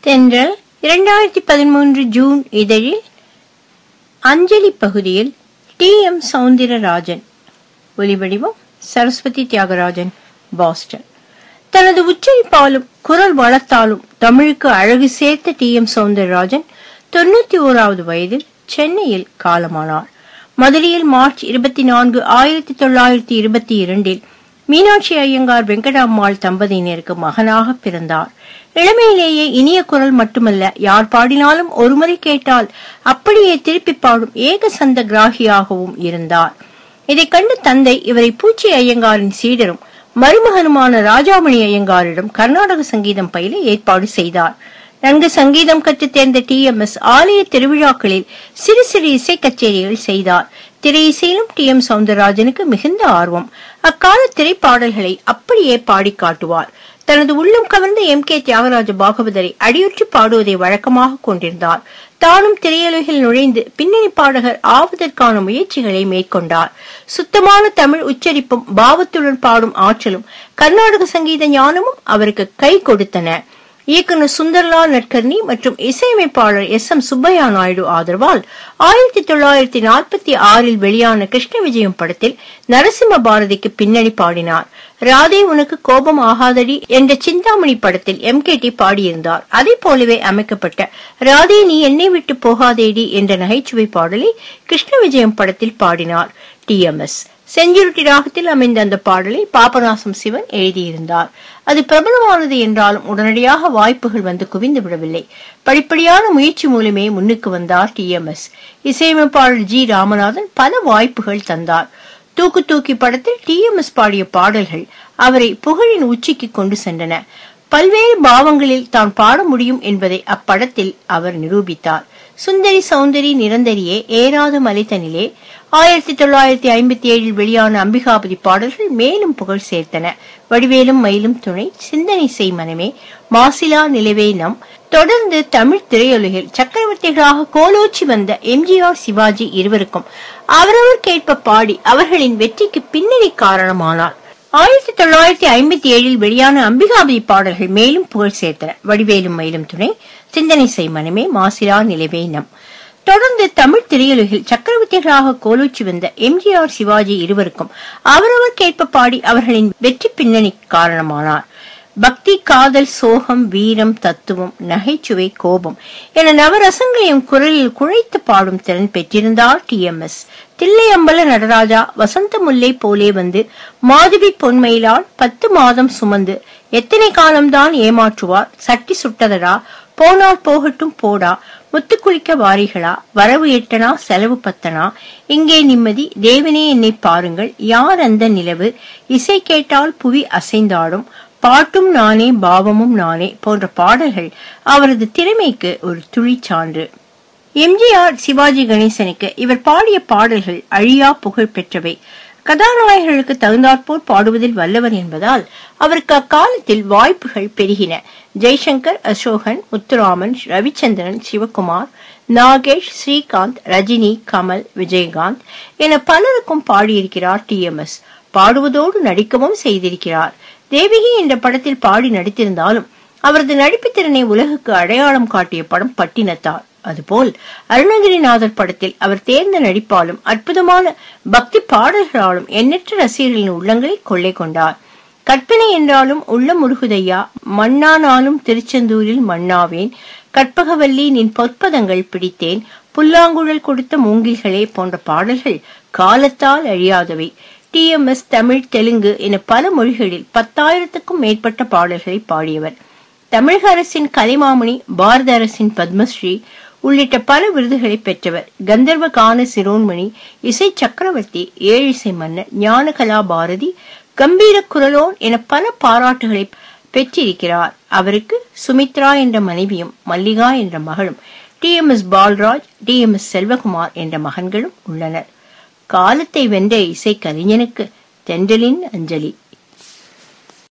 தென்றல் இரண்டாயிரத்தி பதிமூன்று ஜூன் இதழில் அஞ்சலி பகுதியில் டி எம் சவுந்தரராஜன் ஒலிவடிவம் சரஸ்வதி தியாகராஜன் பாஸ்டன் தனது உச்சரிப்பாலும் குரல் வளத்தாலும் தமிழுக்கு அழகு சேர்த்த டி எம் சவுந்தரராஜன் தொண்ணூத்தி ஓராவது வயதில் சென்னையில் காலமானார் மதுரையில் மார்ச் இருபத்தி நான்கு ஆயிரத்தி தொள்ளாயிரத்தி இருபத்தி இரண்டில் மீனாட்சி ஐயங்கார் வெங்கடாம்மாள் தம்பதியினருக்கு மகனாக பிறந்தார் இளமையிலேயே இனிய குரல் மட்டுமல்ல யார் பாடினாலும் ஒருமுறை கேட்டால் அப்படியே திருப்பி பாடும் ஏக சந்த கிராகியாகவும் இருந்தார் இதைக் கண்டு தந்தை இவரை பூச்சி ஐயங்காரின் சீடரும் மருமகனுமான ராஜாமணி ஐயங்காரிடம் கர்நாடக சங்கீதம் பயில ஏற்பாடு செய்தார் நன்கு சங்கீதம் கற்றுத் தேர்ந்த டி எம் எஸ் ஆலய திருவிழாக்களில் சிறு சிறு இசை கச்சேரிகள் செய்தார் திரை இசையிலும் டி எம் சவுந்தரராஜனுக்கு மிகுந்த ஆர்வம் அக்கால திரைப்பாடல்களை அப்படியே பாடி காட்டுவார் தனது உள்ளம் கவர்ந்த எம் கே தியாகராஜ பாகவதரை அடியுற்றி பாடுவதை வழக்கமாக கொண்டிருந்தார் தானும் திரையுலகில் நுழைந்து பின்னணி பாடகர் ஆவதற்கான முயற்சிகளை மேற்கொண்டார் சுத்தமான தமிழ் உச்சரிப்பும் பாவத்துடன் பாடும் ஆற்றலும் கர்நாடக சங்கீத ஞானமும் அவருக்கு கை கொடுத்தன இயக்குனர் சுந்தர்லால் நட்கர்னி மற்றும் இசையமைப்பாளர் எஸ் எம் சுப்பையா நாயுடு ஆதரவால் ஆயிரத்தி தொள்ளாயிரத்தி நாற்பத்தி ஆறில் வெளியான கிருஷ்ண விஜயம் படத்தில் நரசிம்ம பாரதிக்கு பின்னணி பாடினார் ராதே உனக்கு கோபம் ஆகாதடி என்ற சிந்தாமணி படத்தில் எம் கே டி பாடியிருந்தார் அதே போலவே அமைக்கப்பட்ட ராதே நீ என்னை விட்டு போகாதேடி என்ற நகைச்சுவை பாடலை கிருஷ்ண விஜயம் படத்தில் பாடினார் டி எம் எஸ் செஞ்சுருட்டி ராகத்தில் அமைந்த அந்த பாடலை பாபநாசம் சிவன் எழுதியிருந்தார் அது பிரபலமானது என்றாலும் உடனடியாக வாய்ப்புகள் வந்து குவிந்து விடவில்லை படிப்படியான முயற்சி மூலமே முன்னுக்கு வந்தார் டி எம் எஸ் இசையமைப்பாளர் ஜி ராமநாதன் பல வாய்ப்புகள் தந்தார் தூக்கு தூக்கி படத்தில் டி எம் எஸ் பாடிய பாடல்கள் அவரை புகழின் உச்சிக்கு கொண்டு சென்றன பல்வேறு பாவங்களில் தான் பாட முடியும் என்பதை அப்படத்தில் அவர் நிரூபித்தார் சுந்தரி சௌந்தரி நிரந்தரியே ஏறாத மலைத்தனிலே ஆயிரத்தி தொள்ளாயிரத்தி ஐம்பத்தி ஏழில் வெளியான அம்பிகாபதி பாடல்கள் மேலும் புகழ் சேர்த்தன வடிவேலும் மயிலும் துணை சிந்தனை செய் மனமே மாசிலா நிலவே நம் தொடர்ந்து தமிழ் திரையுலகில் சக்கரவர்த்திகளாக கோலோச்சி வந்த எம்ஜிஆர் சிவாஜி இருவருக்கும் அவரவர் கேட்ப பாடி அவர்களின் வெற்றிக்கு பின்னணி காரணமானார் ஆயிரத்தி தொள்ளாயிரத்தி ஐம்பத்தி ஏழில் வெளியான அம்பிகாபதி பாடல்கள் மேலும் புகழ் சேர்த்தன வடிவேலும் மயிலும் துணை சிந்தனை செய் மனமே மாசிலா நிலவே நம் தொடர்ந்து தமிழ் திரையுலகில் சக்கரவர்த்திகளாக கோலோச்சி வந்த எம்ஜிஆர் சிவாஜி இருவருக்கும் அவரவர் கேட்ப பாடி அவர்களின் வெற்றி பின்னணி காரணமானார் பக்தி காதல் சோகம் வீரம் தத்துவம் நகைச்சுவை கோபம் என நவரசங்களையும் குரலில் குழைத்து பாடும் திறன் பெற்றிருந்தார் டி எம் எஸ் தில்லையம்பல நடராஜா வசந்த முல்லை போலே வந்து மாதவி பொன்மயிலால் பத்து மாதம் சுமந்து எத்தனை காலம்தான் ஏமாற்றுவார் சட்டி சுட்டதடா போனால் போகட்டும் போடா முத்து குளிக்க வாரிகளா வரவு எட்டனா செலவு பத்தனா இங்கே நிம்மதி தேவனே என்னை பாருங்கள் யார் அந்த நிலவு இசை கேட்டால் புவி அசைந்தாடும் பாட்டும் நானே பாவமும் நானே போன்ற பாடல்கள் அவரது திறமைக்கு ஒரு துளி சான்று எம்ஜிஆர் சிவாஜி கணேசனுக்கு இவர் பாடிய பாடல்கள் அழியா புகழ் பெற்றவை கதாநாயகர்களுக்கு தகுந்தாற்போல் பாடுவதில் வல்லவர் என்பதால் அவருக்கு அக்காலத்தில் வாய்ப்புகள் பெருகின ஜெய்சங்கர் அசோகன் முத்துராமன் ரவிச்சந்திரன் சிவகுமார் நாகேஷ் ஸ்ரீகாந்த் ரஜினி கமல் விஜயகாந்த் என பலருக்கும் பாடியிருக்கிறார் டி எம் எஸ் பாடுவதோடு நடிக்கவும் செய்திருக்கிறார் தேவிகி என்ற படத்தில் பாடி நடித்திருந்தாலும் அவரது நடிப்பு திறனை உலகுக்கு அடையாளம் காட்டிய படம் பட்டினத்தார் அதுபோல் அருணகிரிநாதர் படத்தில் அவர் தேர்ந்த நடிப்பாலும் அற்புதமான பக்தி பாடல்களாலும் எண்ணற்ற ரசிகர்களின் உள்ளங்களை கொள்ளை கொண்டார் கற்பனை என்றாலும் உள்ள முருகுதையா மண்ணானாலும் திருச்செந்தூரில் மண்ணாவேன் கற்பகவல்லி நின் பொற்பதங்கள் பிடித்தேன் புல்லாங்குழல் கொடுத்த மூங்கில்களே போன்ற பாடல்கள் காலத்தால் அழியாதவை T M S Tamil Telugu என பல மொழிகளில் பத்தாயிரத்துக்கும் மேற்பட்ட பாடல்களை பாடியவர் தமிழக அரசின் கலைமாமணி பாரத அரசின் பத்மஸ்ரீ உள்ளிட்ட பல விருதுகளை பெற்றவர் கந்தர்வ கான சிரோன்மணி இசை சக்கரவர்த்தி ஏழிசை மன்னர் ஞானகலா பாரதி கம்பீர குரலோன் என பல பாராட்டுகளை பெற்றிருக்கிறார் அவருக்கு சுமித்ரா என்ற மனைவியும் மல்லிகா என்ற மகளும் T M S Balraj T M S Selvakumar என்ற மகன்களும் உள்ளனர் காலத்தை வென்ற இசை கலைஞனுக்கு தென்றலின் அஞ்சலி